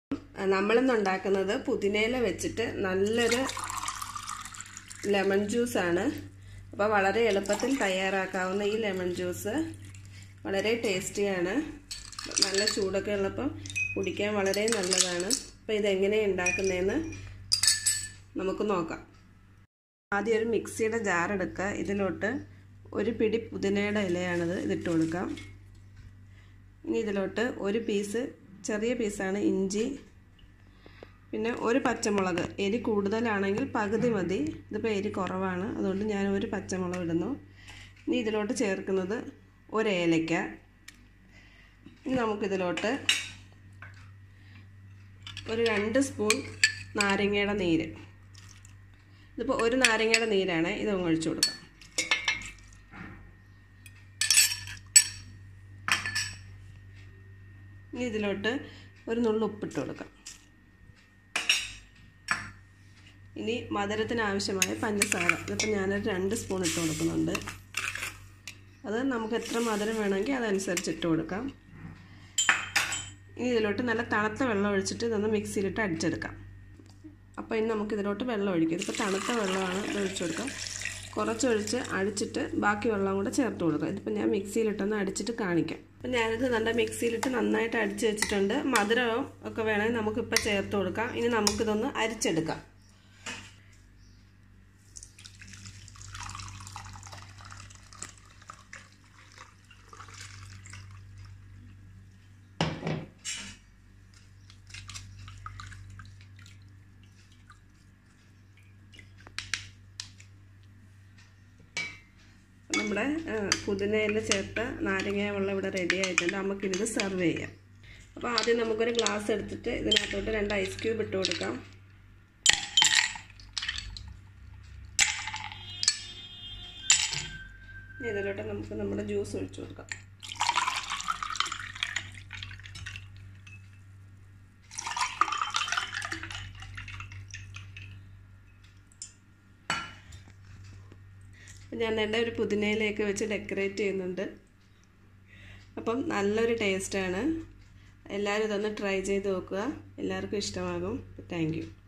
നമ്മളിന്ന് ഉണ്ടാക്കുന്നത് പുതിനയില വെച്ചിട്ട് നല്ലൊരു ലെമൺ ജ്യൂസാണ് അപ്പോൾ വളരെ എളുപ്പത്തിൽ തയ്യാറാക്കാവുന്ന ഈ ലെമൺ ജ്യൂസ് വളരെ ടേസ്റ്റിയാണ് നല്ല ചൂടൊക്കെ ഉള്ളപ്പോൾ കുടിക്കാൻ വളരെ നല്ലതാണ് അപ്പോൾ ഇതെങ്ങനെ ഉണ്ടാക്കുന്നതെന്ന് നമുക്ക് നോക്കാം ആദ്യം ഒരു മിക്സിയുടെ ജാർ എടുക്കുക ഇതിലോട്ട് ഒരു പിടി പുതിനയുടെ ഇലയാണിത് ഇതിട്ട് കൊടുക്കാം ഇനി ഇതിലോട്ട് ഒരു പീസ് ചെറിയ പീസാണ് ഇഞ്ചി പിന്നെ ഒരു പച്ചമുളക് എരി കൂടുതലാണെങ്കിൽ പകുതി മതി ഇതിപ്പോൾ എരി കുറവാണ് അതുകൊണ്ട് ഞാൻ ഒരു പച്ചമുളക് ഇടുന്നു ഇനി ഇതിലോട്ട് ചേർക്കുന്നത് ഒരു ഏലയ്ക്ക ഇനി നമുക്കിതിലോട്ട് ഒരു രണ്ട് സ്പൂൺ നാരങ്ങയുടെ നീര് ഇതിപ്പോൾ ഒരു നാരങ്ങയുടെ നീരാണ് ഇത് ഒഴിച്ചു കൊടുക്കാം ഇനി ഇതിലോട്ട് ഒരു നുള്ളു ഉപ്പിട്ട് കൊടുക്കാം ഇനി മധുരത്തിന് ആവശ്യമായ പഞ്ചസാര ഇതിപ്പോൾ ഞാനൊരു രണ്ട് സ്പൂൺ ഇട്ട് കൊടുക്കുന്നുണ്ട് അത് നമുക്ക് എത്ര മധുരം വേണമെങ്കിൽ അതനുസരിച്ച് ഇട്ട് കൊടുക്കാം ഇനി ഇതിലോട്ട് നല്ല തണുത്ത വെള്ളം ഒഴിച്ചിട്ട് ഇതൊന്ന് മിക്സിയിലിട്ട് അടിച്ചെടുക്കാം അപ്പോൾ ഇനി നമുക്ക് ഇതിലോട്ട് വെള്ളം ഒഴിക്കും ഇതിപ്പോൾ തണുത്ത വെള്ളമാണ് ഇത് ഒഴിച്ചു കൊടുക്കാം കുറച്ചൊഴിച്ച് അടിച്ചിട്ട് ബാക്കി വെള്ളം കൂടെ ചേർത്ത് കൊടുക്കാം ഇതിപ്പോൾ ഞാൻ മിക്സിയിലിട്ടൊന്ന് അടിച്ചിട്ട് കാണിക്കാം അപ്പം ഞാനിത് നല്ല മിക്സിയിലിട്ട് നന്നായിട്ട് അടിച്ച് വെച്ചിട്ടുണ്ട് മധുരവും ഒക്കെ വേണമെങ്കിൽ നമുക്കിപ്പോൾ ചേർത്ത് കൊടുക്കാം ഇനി നമുക്കിതൊന്ന് അരിച്ചെടുക്കാം നമ്മുടെ പുതിനയിൽ ചേർത്ത് നാരങ്ങ വെള്ളം ഇവിടെ റെഡി ആയിട്ടുണ്ട് നമുക്കിത് സെർവ് ചെയ്യാം അപ്പോൾ ആദ്യം നമുക്കൊരു ഗ്ലാസ് എടുത്തിട്ട് ഇതിനകത്തോട്ട് രണ്ട് ഐസ് ക്യൂബ് ഇട്ട് കൊടുക്കാം ഇതിലോട്ട് നമുക്ക് നമ്മുടെ ജ്യൂസ് ഒഴിച്ചു കൊടുക്കാം ഞാൻ എൻ്റെ ഒരു പുതിനയിലേക്ക് വെച്ച് ഡെക്കറേറ്റ് ചെയ്യുന്നുണ്ട് അപ്പം നല്ലൊരു ടേസ്റ്റാണ് എല്ലാവരും ഇതൊന്ന് ട്രൈ ചെയ്ത് നോക്കുക എല്ലാവർക്കും ഇഷ്ടമാകും താങ്ക്